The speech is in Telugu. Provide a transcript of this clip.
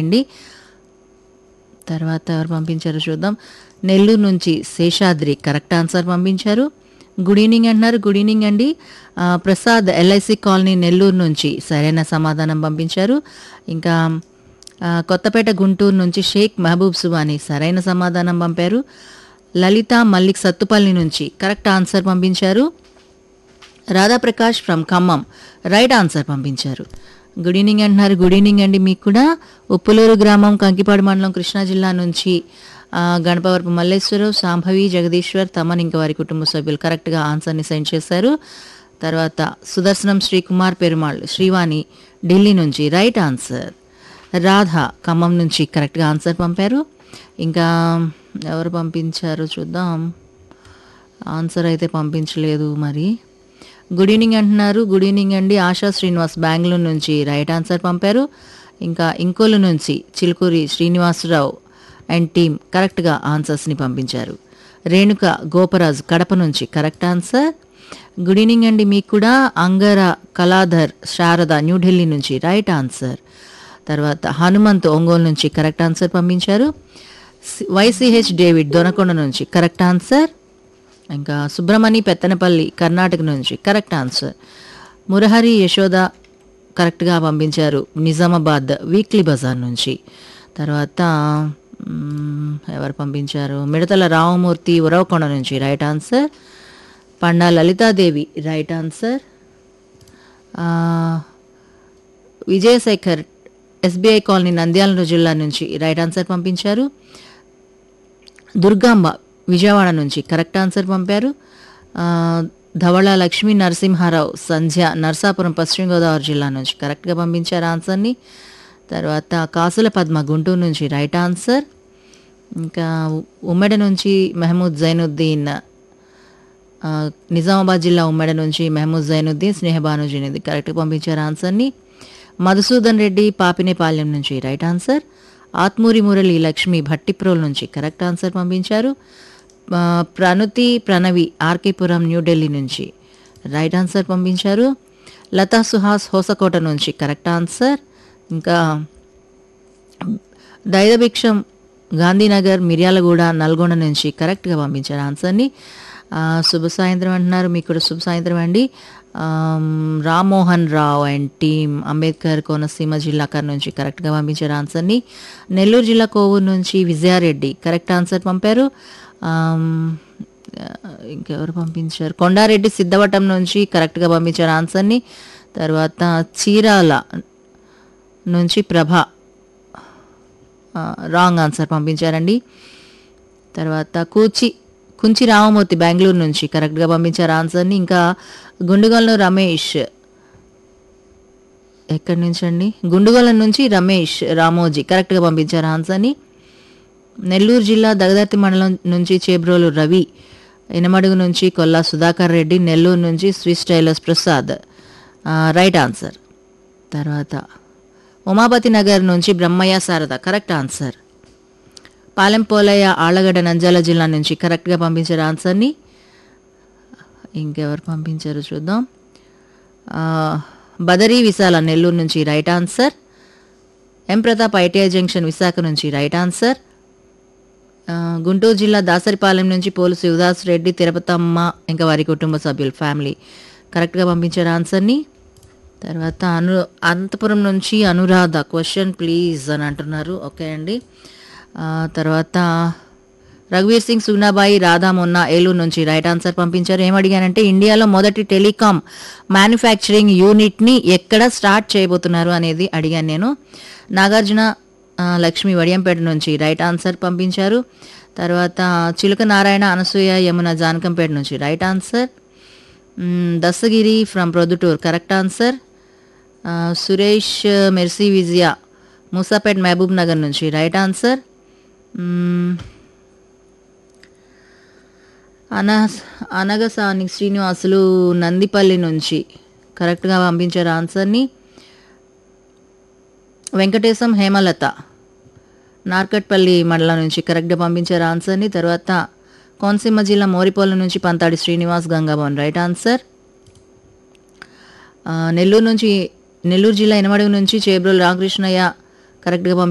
అండి తర్వాత ఎవరు పంపించారో చూద్దాం నెల్లూరు నుంచి శేషాద్రి కరెక్ట్ ఆన్సర్ పంపించారు గుడ్ ఈవినింగ్ అంటున్నారు గుడ్ ఈవినింగ్ అండి ఆ, ప్రసాద్ ఎల్ఐసి కాలనీ నెల్లూరు నుంచి సరైన సమాధానం పంపించారు ఇంకా ఆ, కొత్తపేట గుంటూరు నుంచి షేక్ మహబూబ్ సుబాని సరైన సమాధానం పంపారు లలిత మల్లిక్ సత్తుపల్లి నుంచి కరెక్ట్ ఆన్సర్ పంపించారు Radhaprakash from Khammam right answer పంపించారు గుడ్ ఈవినింగ్ అంటున్నారు గుడ్ ఈవినింగ్ అండి మీకు కూడా ఉప్పులూరు గ్రామం కంకిపాడు మండలం కృష్ణా జిల్లా నుంచి ఆ, గణపవరపు మల్లేశ్వరరావు సాంభవి జగదీశ్వర్ తమన్ ఇంకా వారి కుటుంబ సభ్యులు కరెక్ట్గా ఆన్సర్ని సెండ్ చేశారు తర్వాత సుదర్శనం శ్రీకుమార్ పెరుమాళ్ శ్రీవాణి ఢిల్లీ నుంచి రైట్ ఆన్సర్ రాధ ఖమ్మం నుంచి కరెక్ట్గా ఆన్సర్ పంపారు ఇంకా ఎవరు పంపించారో చూద్దాం ఆన్సర్ అయితే పంపించలేదు మరి గుడ్ ఈవినింగ్ అంటున్నారు గుడ్ ఈవినింగ్ అండి ఆశా శ్రీనివాస్ బెంగళూరు నుంచి రైట్ ఆన్సర్ పంపారు ఇంకా ఇంకోలు నుంచి చిలుకూరి శ్రీనివాసరావు అండ్ టీం కరెక్ట్గా ఆన్సర్స్ని పంపించారు రేణుక గోపరాజు కడప నుంచి కరెక్ట్ ఆన్సర్ గుడ్ ఈవినింగ్ అండి మీకు కూడా అంగర కళాధర్ శారద న్యూఢిల్లీ నుంచి రైట్ ఆన్సర్ తర్వాత హనుమంత్ ఒంగోలు నుంచి కరెక్ట్ ఆన్సర్ పంపించారు సి- వైసీహెచ్ డేవిడ్ దొనకొండ నుంచి కరెక్ట్ ఆన్సర్ ఇంకా సుబ్రమణి పెత్తనపల్లి కర్ణాటక నుంచి కరెక్ట్ ఆన్సర్ మురహరి యశోద కరెక్ట్గా పంపించారు నిజామాబాద్ వీక్లీ బజార్ నుంచి తర్వాత మ్మ్, ఎవరు పంపించారు మిడతల రామమూర్తి ఉరవకొండ నుంచి right answer Panda Lalithadevi right answer ఆ, విజయశేఖర్ ఎస్బీఐ కాలనీ నంద్యాల జిల్లా నుంచి రైట్ ఆన్సర్ పంపించారు దుర్గాంబ విజయవాడ నుంచి కరెక్ట్ ఆన్సర్ పంపారు ఆ, ధవళ లక్ష్మీ నరసింహారావు సంధ్య నర్సాపురం పశ్చిమ గోదావరి జిల్లా నుంచి కరెక్ట్గా పంపించారు ఆన్సర్ని తర్వాత కాసుల పద్మ గుంటూరు నుంచి రైట్ ఆన్సర్ ఇంకా ఉమ్మడి నుంచి మహమూద్ జైనుద్దీన్ ఆ, నిజామాబాద్ జిల్లా ఉమ్మడి నుంచి మహమూద్ జైనుద్దీన్ స్నేహబానుజీని కరెక్ట్గా పంపించారు ఆన్సర్ని మధుసూదన్ రెడ్డి పాపినేపాలెం నుంచి రైట్ ఆన్సర్ ఆత్మూరి మురళి లక్ష్మి భట్టిప్రోల్ నుంచి కరెక్ట్ ఆన్సర్ పంపించారు ఆ, ప్రణుతి ప్రణవి ఆర్కేపురం న్యూఢిల్లీ నుంచి రైట్ ఆన్సర్ పంపించారు లతా సుహాస్ హోసకోట నుంచి కరెక్ట్ ఆన్సర్ ఇంకా దైదభిక్షం గాంధీనగర్ మిర్యాలగూడ నల్గొండ నుంచి కరెక్ట్గా పంపించారు ఆన్సర్ని ఆ, శుభ సాయంత్రం అంటున్నారు మీకు కూడా శుభ సాయంత్రం అండి ఆమ్, రామ్మోహన్ రావు అండ్ టీమ్ అంబేద్కర్ కోనసీమ జిల్లా కర్ నుంచి కరెక్ట్గా పంపించారు ఆన్సర్ని నెల్లూరు జిల్లా కోవూరు నుంచి విజయారెడ్డి కరెక్ట్ ఆన్సర్ పంపారు ఆమ్, ఆ, ఇంకెవరు పంపించారు కొండారెడ్డి సిద్ధవటం నుంచి కరెక్ట్గా పంపించారు ఆన్సర్ని తర్వాత చీరాల నుంచి ప్రభ రాంగ్ ఆన్సర్ పంపించారండి తర్వాత కూచి కుంచి రామమూర్తి బెంగళూరు నుంచి కరెక్ట్గా పంపించారు ఆన్సర్ని ఇంకా గుండుగొలను రమేష్ ఎక్కడి నుంచి అండి గుండుగొల నుంచి రమేష్ రామోజీ కరెక్ట్గా పంపించారు ఆన్సర్ని నెల్లూరు జిల్లా దగదర్తి మండలం నుంచి చేబ్రోలు రవి ఇనమడుగు నుంచి కొల్లా సుధాకర్ రెడ్డి నెల్లూరు నుంచి స్విస్ టైలర్స్ ప్రసాద్ ఆ, రైట్ ఆన్సర్ తర్వాత ఉమాపతి నగర్ నుంచి బ్రహ్మయ్య శారద కరెక్ట్ ఆన్సర్ పాలెం పోలయ్య ఆళ్లగడ్డ నంద్యాల జిల్లా నుంచి కరెక్ట్గా పంపించారు ఆన్సర్ని ఇంకెవరు పంపించారు చూద్దాం ఆ, బదరీ విశాల నెల్లూరు నుంచి right answer M Pratap ITI junction Visakha నుంచి రైట్ ఆన్సర్ ఆ, గుంటూరు జిల్లా దాసరిపాలెం నుంచి పోలు శివదాస్ రెడ్డి తిరుపతమ్మ ఇంకా వారి కుటుంబ సభ్యులు ఫ్యామిలీ కరెక్ట్గా పంపించారు ఆన్సర్ని తర్వాత అను అనంతపురం నుంచి అనురాధ క్వశ్చన్ ప్లీజ్ అని అంటున్నారు ఓకే అండి ఆ, తర్వాత రఘువీర్ సింగ్ సుగ్నాబాయి రాధా మొన్న ఏలూరు నుంచి రైట్ ఆన్సర్ పంపించారు ఏం అడిగానంటే ఇండియాలో మొదటి టెలికాం మ్యానుఫ్యాక్చరింగ్ యూనిట్ని ఎక్కడ స్టార్ట్ చేయబోతున్నారు అనేది అడిగాను నేను నాగార్జున ఆ, లక్ష్మి వడియంపేట నుంచి రైట్ ఆన్సర్ పంపించారు తర్వాత చిలుక నారాయణ అనసూయ యమున జానకంపేట నుంచి రైట్ ఆన్సర్ మ్మ్, Dastagiri from Proddatur correct answer ఆ, సురేష్ మెర్సీ విజయ మూసాపేట్ మహబూబ్ నగర్ నుంచి రైట్ ఆన్సర్ మ్మ్, అన అనగసాని శ్రీనివాసులు నందిపల్లి నుంచి కరెక్ట్గా పంపించారు ఆన్సర్ని వెంకటేశం హేమలత నార్కట్పల్లి మండలం నుంచి కరెక్ట్గా పంపించారు ఆన్సర్ని తర్వాత కోనసీమ జిల్లా మోరిపోల నుంచి పంతాడి శ్రీనివాస్ గంగాభవన్ రైట్ ఆన్సర్ ఆ, నెల్లూరు నుంచి నెల్లూరు జిల్లా ఎనమడుగు నుంచి చేబ్రోలు రామకృష్ణయ్య కరెక్ట్గా పంపి